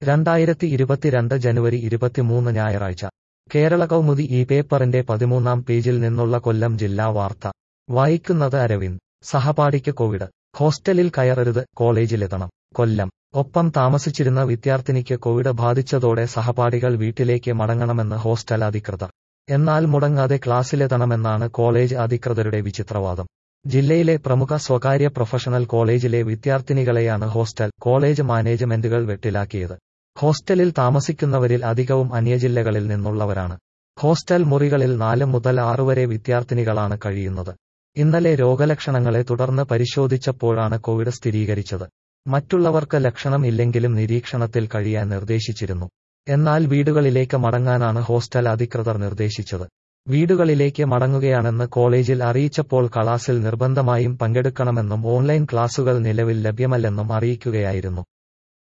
രണ്ടായിരത്തി ഇരുപത്തിരണ്ട് ജനുവരി ഇരുപത്തിമൂന്ന് ഞായറാഴ്ച കേരള കൗമുദി ഈ പേപ്പറിന്റെ പതിമൂന്നാം പേജിൽ നിന്നുള്ള കൊല്ലം ജില്ലാ വാർത്ത വായിക്കുന്നത് അരവിന്ദ് സഹപാഠിക്ക് കോവിഡ് ഹോസ്റ്റലിൽ കയറരുത് കോളേജിലെത്തണം കൊല്ലം ഒപ്പം താമസിച്ചിരുന്ന വിദ്യാർത്ഥിനിക്ക് കോവിഡ് ബാധിച്ചതോടെ സഹപാഠികൾ വീട്ടിലേക്ക് മടങ്ങണമെന്ന് ഹോസ്റ്റൽ അധികൃതർ എന്നാൽ മുടങ്ങാതെ ക്ലാസ്സിലെത്തണമെന്നാണ് കോളേജ് അധികൃതരുടെ വിചിത്രവാദം ജില്ലയിലെ പ്രമുഖ സ്വകാര്യ പ്രൊഫഷണൽ കോളേജിലെ വിദ്യാർത്ഥിനികളെയാണ് ഹോസ്റ്റൽ കോളേജ് മാനേജ്മെന്റുകൾ വെട്ടിലാക്കിയത് ഹോസ്റ്റലിൽ താമസിക്കുന്നവരിൽ അധികവും അന്യജില്ലകളിൽ നിന്നുള്ളവരാണ് ഹോസ്റ്റൽ മുറികളിൽ നാല് മുതൽ ആറ് വരെ വിദ്യാർത്ഥിനികളാണ് കഴിയുന്നത് ഇന്നലെ രോഗലക്ഷണങ്ങളെ തുടർന്ന് പരിശോധിച്ചപ്പോഴാണ് കോവിഡ് സ്ഥിരീകരിച്ചത് മറ്റുള്ളവർക്ക് ലക്ഷണം ഇല്ലെങ്കിലും നിരീക്ഷണത്തിൽ കഴിയാൻ നിർദ്ദേശിച്ചിരുന്നു എന്നാൽ വീടുകളിലേക്ക് മടങ്ങാനാണ് ഹോസ്റ്റൽ അധികൃതർ നിർദ്ദേശിച്ചത് വീടുകളിലേക്ക് മടങ്ങുകയാണെന്ന് കോളേജിൽ അറിയിച്ചപ്പോൾ ക്ലാസിൽ നിർബന്ധമായും പങ്കെടുക്കണമെന്നും ഓൺലൈൻ ക്ലാസുകൾ നിലവിൽ ലഭ്യമല്ലെന്നും അറിയിക്കുകയായിരുന്നു